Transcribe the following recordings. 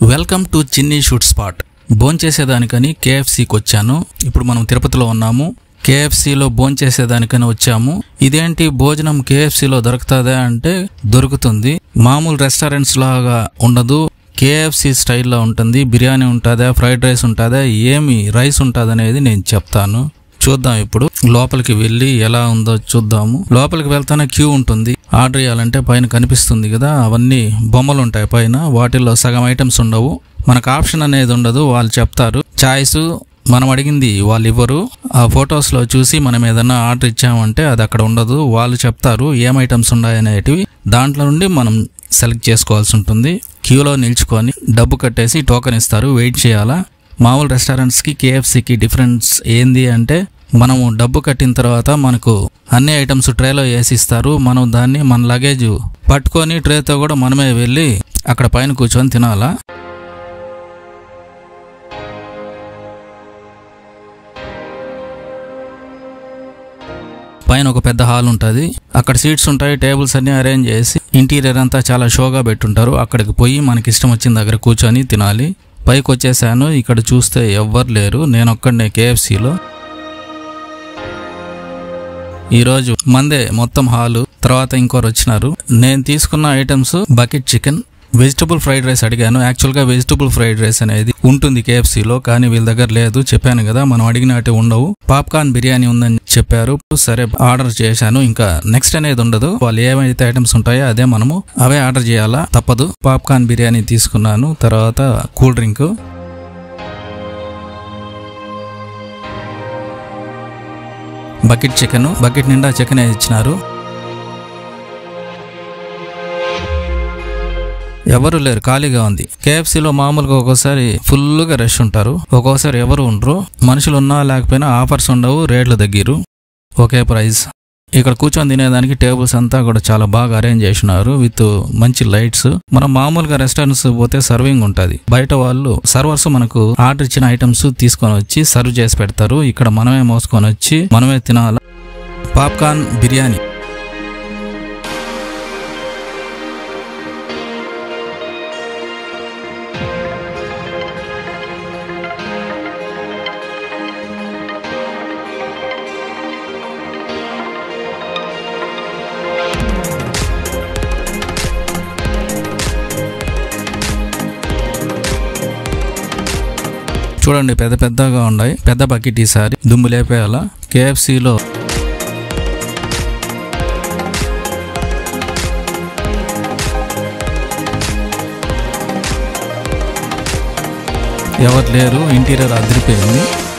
welcome to Chinni shoot spot భోంచేసేదానికని కేఎఫ్సికి వచ్చాను ఇప్పుడు మనం తిరుపతిలో ఉన్నాము కేఎఫ్సిలో భోంచేసేదానికని వచ్చాము ఇదేంటి భోజనం కేఎఫ్సిలో దొరుకుతుందా అంటే దొరుకుతుంది మామూలు రెస్టారెంట్స్ లాగా ఉండదు కేఎఫ్సి స్టైల్లో ఉంటుంది బిర్యానీ ఉంటుందా ఫ్రైడ్ రైస్ ఉంటుందా ఏమి రైస్ ఉంటుంది అనేది నేను చెప్తాను చూద్దాం ఇప్పుడు లోపలికి వెళ్ళి ఎలా ఉందో చూద్దాము లోపలికి వెళ్తానే క్యూ ఉంటుంది ఆర్డర్ చేయాలంటే పైన కనిపిస్తుంది కదా అవన్నీ బొమ్మలు ఉంటాయి పైన వాటిల్లో సగం ఐటమ్స్ ఉండవు మనకు ఆప్షన్ అనేది ఉండదు వాళ్ళు చెప్తారు చాయిస్ మనం అడిగింది వాళ్ళు ఇవ్వరు ఆ ఫొటోస్ లో చూసి మనం ఏదన్నా ఆర్డర్ ఇచ్చామంటే అది అక్కడ ఉండదు వాళ్ళు చెప్తారు ఏం ఐటమ్స్ ఉన్నాయనేటివి దాంట్లో నుండి మనం సెలెక్ట్ చేసుకోవాల్సి ఉంటుంది క్యూలో నిల్చుకొని డబ్బు కట్టేసి టోకెన్ ఇస్తారు వెయిట్ చేయాలా మామూలు రెస్టారెంట్స్కి కేఎఫ్సికి డిఫరెన్స్ ఏంది అంటే మనము డబ్బు కట్టిన తర్వాత మనకు అన్ని ఐటమ్స్ ట్రేలో వేసి ఇస్తారు మనం దాన్ని మన లగేజ్ పట్టుకొని ట్రేతో కూడా మనమే వెళ్ళి అక్కడ పైన కూర్చొని తినాలా పైన ఒక పెద్ద హాల్ ఉంటుంది అక్కడ సీట్స్ ఉంటాయి టేబుల్స్ అన్ని అరేంజ్ చేసి ఇంటీరియర్ అంతా చాలా షోగా పెట్టుంటారు అక్కడికి పోయి మనకి ఇష్టం వచ్చిన దగ్గర కూర్చొని తినాలి పైకి వచ్చేసాను ఇక్కడ చూస్తే ఎవ్వరు లేరు నేను ఒక్కడనే కేఎఫ్సిలో ఈరోజు మందే మొత్తం హాలు తర్వాత ఇంకోరు వచ్చినారు నేను తీసుకున్న items bucket chicken vegetable fried rice అడిగాను యాక్చువల్గా వెజిటబుల్ ఫ్రైడ్ రైస్ అనేది ఉంటుంది కేఎఫ్సీలో కానీ వీళ్ళ దగ్గర లేదు చెప్పాను కదా మనం అడిగినట్టు ఉండవు పాప్కార్న్ బిర్యానీ ఉందని చెప్పారు సరే ఆర్డర్ చేశాను ఇంకా నెక్స్ట్ అనేది ఉండదు వాళ్ళు ఏమైతే ఐటమ్స్ ఉంటాయో అదే మనము అవే ఆర్డర్ చేయాలా తప్పదు పాప్కార్న్ బిర్యానీ తీసుకున్నాను తర్వాత cool drink bucket chicken bucket నిండా చికెన్ ఇచ్చినారు ఎవరు లేరు ఖాళీగా ఉంది కేఎఫ్సీలో మామూలుగా ఒక్కోసారి ఫుల్గా రష్ ఉంటారు ఒక్కోసారి ఎవరు ఉండరు మనుషులు ఉన్నా లేకపోయినా ఆఫర్స్ ఉండవు రేట్లు తగ్గిరు ఒకే ప్రైస్ ఇక్కడ కూర్చొని తినేదానికి టేబుల్స్ అంతా కూడా చాలా బాగా అరేంజ్ చేసినారు విత్ మంచి లైట్స్ మనం మామూలుగా రెస్టారెంట్స్ పోతే సర్వింగ్ ఉంటుంది బయట వాళ్ళు సర్వర్స్ మనకు ఆర్డర్ ఇచ్చిన ఐటమ్స్ తీసుకొని వచ్చి సర్వ్ చేసి పెడతారు ఇక్కడ మనమే మోసుకొని వచ్చి మనమే తినాలి పాప్కార్న్ బిర్యానీ చూడండి పెద్ద పెద్దగా ఉన్నాయి పెద్ద బకెట్ ఈసారి దుమ్ము లేపేయాల కేఎఫ్సిలో ఎవరు లేరు ఇంటీరియర్ అదిరిపోయింది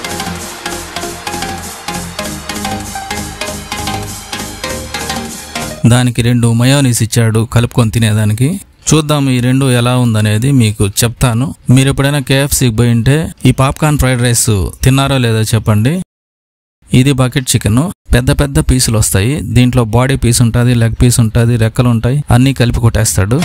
దానికి రెండు మయోనీస్ ఇచ్చాడు కలుపుకొని తినేదానికి చూద్దాం ఈ రెండు ఎలా ఉందనేది మీకు చెప్తాను మీరు ఎప్పుడైనా కేఎఫ్సీకి పోయి ఉంటే ఈ పాప్కార్న్ ఫ్రైడ్ రైస్ తిన్నారో లేదో చెప్పండి ఇది బకెట్ చికెన్ పెద్ద పెద్ద పీసులు వస్తాయి దీంట్లో బాడీ పీస్ ఉంటుంది లెగ్ పీస్ ఉంటుంది రెక్కలు ఉంటాయి అన్నీ కలిపి కొట్టేస్తాడు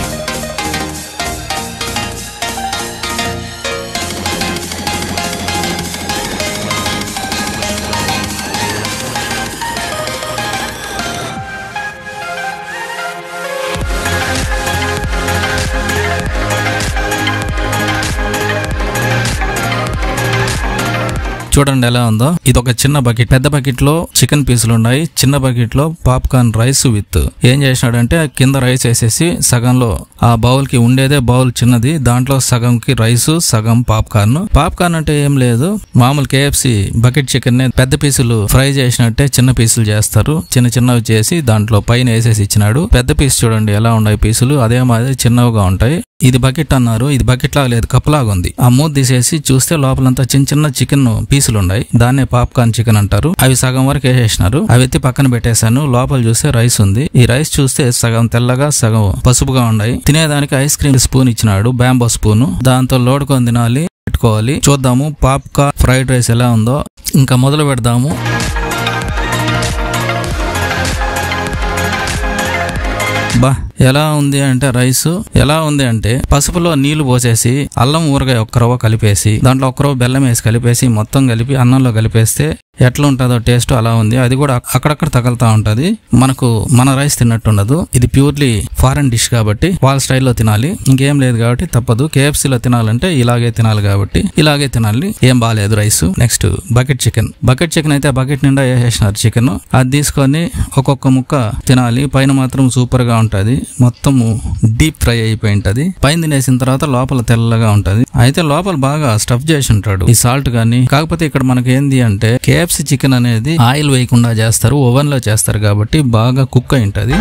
చూడండి ఎలా ఉందో ఇది ఒక చిన్న బకెట్ పెద్ద బకెట్ లో చికెన్ పీసులు ఉన్నాయి చిన్న బకెట్ లో పాప్కార్న్ రైస్ విత్ ఏం చేసినాడంటే కింద రైస్ వేసేసి సగంలో ఆ బౌల్ కి ఉండేదే బౌల్ చిన్నది దాంట్లో సగం కి రైస్ సగం పాప్కార్న్ పాప్కార్న్ అంటే ఏం లేదు మామూలు కేఎఫ్సి బకెట్ చికెన్ ని పెద్ద పీసులు ఫ్రై చేసినట్టే చిన్న పీసులు చేస్తారు చిన్న చిన్నవి చేసి దాంట్లో పైన వేసేసి ఇచ్చినాడు పెద్ద పీస్ చూడండి ఎలా ఉన్నాయి పీసులు అదే మాదిరి చిన్నవిగా ఉంటాయి ఇది బకెట్ అన్నారు ఇది బకెట్ లాగా లేదు కప్ లాగా ఉంది ఆ మూత తీసేసి చూస్తే లోపలంతా చిన్న చిన్న చికెన్ పీసులు ఉన్నాయి దాన్నే పాప్కార్న్ చికెన్ అంటారు అవి సగం వరకు వేసేసినారు అవి ఎత్తి పక్కన పెట్టేశాను లోపల చూస్తే రైస్ ఉంది ఈ రైస్ చూస్తే సగం తెల్లగా సగం పసుపుగా ఉన్నాయి తినేదానికి ఐస్ క్రీమ్ స్పూన్ ఇచ్చినాడు బ్యాంబో స్పూన్ దాంతో లోడుకొని తినాలి పెట్టుకోవాలి చూద్దాము పాప్కార్న్ ఫ్రైడ్ రైస్ ఎలా ఉందో ఇంకా మొదలు పెడదాము బా ఎలా ఉంది అంటే రైస్ ఎలా ఉంది అంటే పసుపులో నీళ్లు పోసేసి అల్లం ఊరగాయ ఒక్క రవ్వ కలిపేసి దాంట్లో ఒక్క రవ్వ బెల్లం వేసి కలిపేసి మొత్తం కలిపి అన్నంలో కలిపేస్తే ఎట్లా ఉంటుందో టేస్ట్ అలా ఉంది అది కూడా అక్కడక్కడ తగులుతా ఉంటది మనకు మన రైస్ తిన్నట్టు ఉండదు ఇది ప్యూర్లీ ఫారెన్ డిష్ కాబట్టి వాళ్ళ స్టైల్లో తినాలి ఇంకేం లేదు కాబట్టి తప్పదు KFC లో తినాలంటే ఇలాగే తినాలి కాబట్టి ఇలాగే తినాలి ఏం బాగాలేదు rice next bucket chicken bucket chicken అయితే బకెట్ నిండా వేసేసినారు చికెన్ అది తీసుకొని ఒక్కొక్క ముక్క తినాలి పైన మాత్రం సూపర్ గా ఉంటది మొత్తం డీప్ ఫ్రై అయిపోయి ఉంటది పైన తినేసిన తర్వాత లోపల తెల్లగా ఉంటది అయితే లోపల బాగా స్టఫ్ చేసి ఉంటాడు ఈ సాల్ట్ గానీ కాకపోతే ఇక్కడ మనకి ఏంది అంటే కేఎఫ్సి చికెన్ అనేది ఆయిల్ వేయకుండా చేస్తారు ఓవెన్ లో చేస్తారు కాబట్టి బాగా కుక్ అయి ఉంటది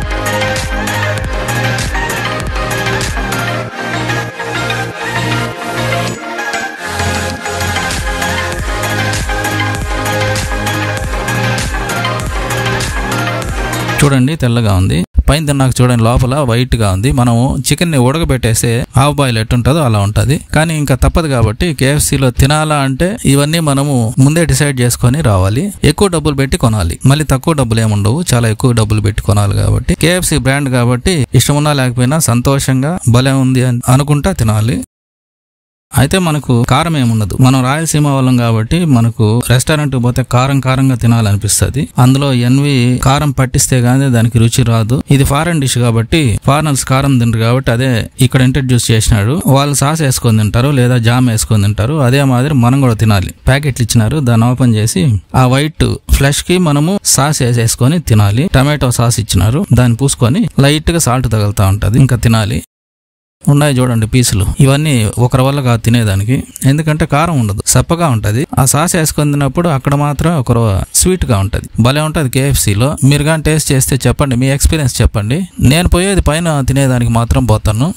చూడండి తెల్లగా ఉంది పైన తిన్నాక చూడండి లోపల వైట్ గా ఉంది మనం చికెన్ ని ఉడకబెట్టేస్తే హాఫ్ బాయిల్ ఎట్టుంటుందో అలా ఉంటది కానీ ఇంకా తప్పదు కాబట్టి KFC లో తినాలా అంటే ఇవన్నీ మనము ముందే డిసైడ్ చేసుకొని రావాలి ఎక్కువ డబ్బులు పెట్టి కొనాలి మళ్ళీ తక్కువ డబ్బులు ఏముండవు చాలా ఎక్కువ డబ్బులు పెట్టి కొనాలి కాబట్టి కేఎఫ్సి బ్రాండ్ కాబట్టి ఇష్టమున్నా లేకపోయినా సంతోషంగా భలే ఉంది అని అనుకుంటా తినాలి అయితే మనకు కారం ఏముండదు మనం రాయలసీమ వాళ్ళం కాబట్టి మనకు రెస్టారెంట్ పోతే కారం కారంగా తినాలనిపిస్తది అందులో ఎన్వి కారం పట్టిస్తే గానీ దానికి రుచి రాదు ఇది ఫారెన్ డిష్ కాబట్టి ఫారినర్స్ కారం తింటారు కాబట్టి అదే ఇక్కడ ఇంట్రడ్యూస్ చేసినాడు వాళ్ళు సాస్ వేసుకొని తింటారు లేదా జామ్ వేసుకొని తింటారు అదే మాదిరి మనం కూడా తినాలి ప్యాకెట్లు ఇచ్చినారు దాన్ని ఓపెన్ చేసి ఆ వైట్ ఫ్లెష్ కి మనము సాస్ వేసేసుకొని తినాలి టమాటో సాస్ ఇచ్చినారు దాన్ని పూసుకొని లైట్ గా సాల్ట్ తగులుతా ఉంటది ఇంకా తినాలి ఉన్నాయి చూడండి పీసులు ఇవన్నీ ఒకరి వల్ల కాదు తినేదానికి ఎందుకంటే కారం ఉండదు సప్పగా ఉంటది ఆ సాస్ వేసుకొని తిన్నప్పుడు అక్కడ మాత్రం ఒక స్వీట్ గా ఉంటది భలే ఉంటది KFC లో మీరు కానీ టేస్ట్ చేస్తే చెప్పండి మీ ఎక్స్పీరియన్స్ చెప్పండి నేను పోయేది పైన తినేదానికి మాత్రం పోతాను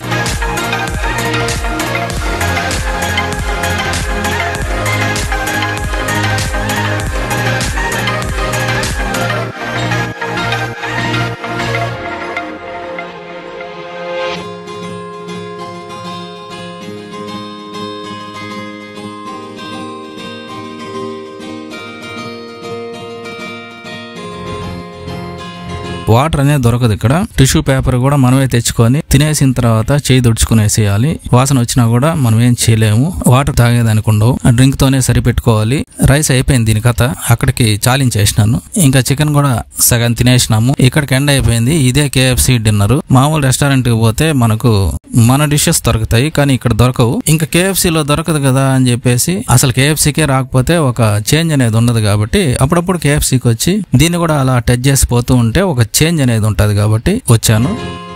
వాటర్ అనేది దొరకదు ఇక్కడ టిష్యూ పేపర్ కూడా మనమే తెచ్చుకొని తినేసిన తర్వాత చేయి దుడుచుకునేసేయాలి వాసన వచ్చినా కూడా మనం ఏం చేయలేము వాటర్ తాగేదానికి ఉండవు ఆ డ్రింక్ తోనే సరిపెట్టుకోవాలి రైస్ అయిపోయింది దీని కథ అక్కడికి చాలించేసినాను ఇంకా చికెన్ కూడా సగం తినేసినాము ఇక్కడికి ఎండ్ అయిపోయింది ఇదే కేఎఫ్సి డిన్నర్ మామూలు రెస్టారెంట్ కి పోతే మనకు మన డిషెస్ దొరుకుతాయి కానీ ఇక్కడ దొరకవు ఇంకా KFC లో దొరకదు కదా అని చెప్పేసి అసలు కేఎఫ్సీకే రాకపోతే ఒక చేంజ్ అనేది ఉండదు కాబట్టి అప్పుడప్పుడు కేఎఫ్సీకి వచ్చి దీన్ని కూడా అలా టచ్ చేసి పోతూ ఉంటే ఒక చేంజ్ అనేది ఉంటది కాబట్టి వచ్చాను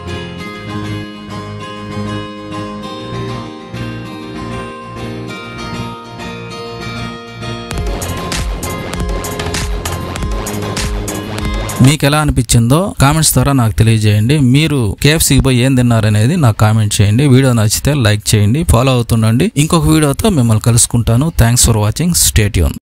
మీకు ఎలా అనిపించిందో కామెంట్స్ ద్వారా నాకు తెలియజేయండి మీరు కేఎఫ్సీకి పోయి ఏం తిన్నారనేది నాకు కామెంట్ చేయండి వీడియో నచ్చితే లైక్ చేయండి ఫాలో అవుతుండండి ఇంకొక వీడియోతో మిమ్మల్ని కలుసుకుంటాను థ్యాంక్స్ ఫర్ వాచింగ్ స్టేట్యూన్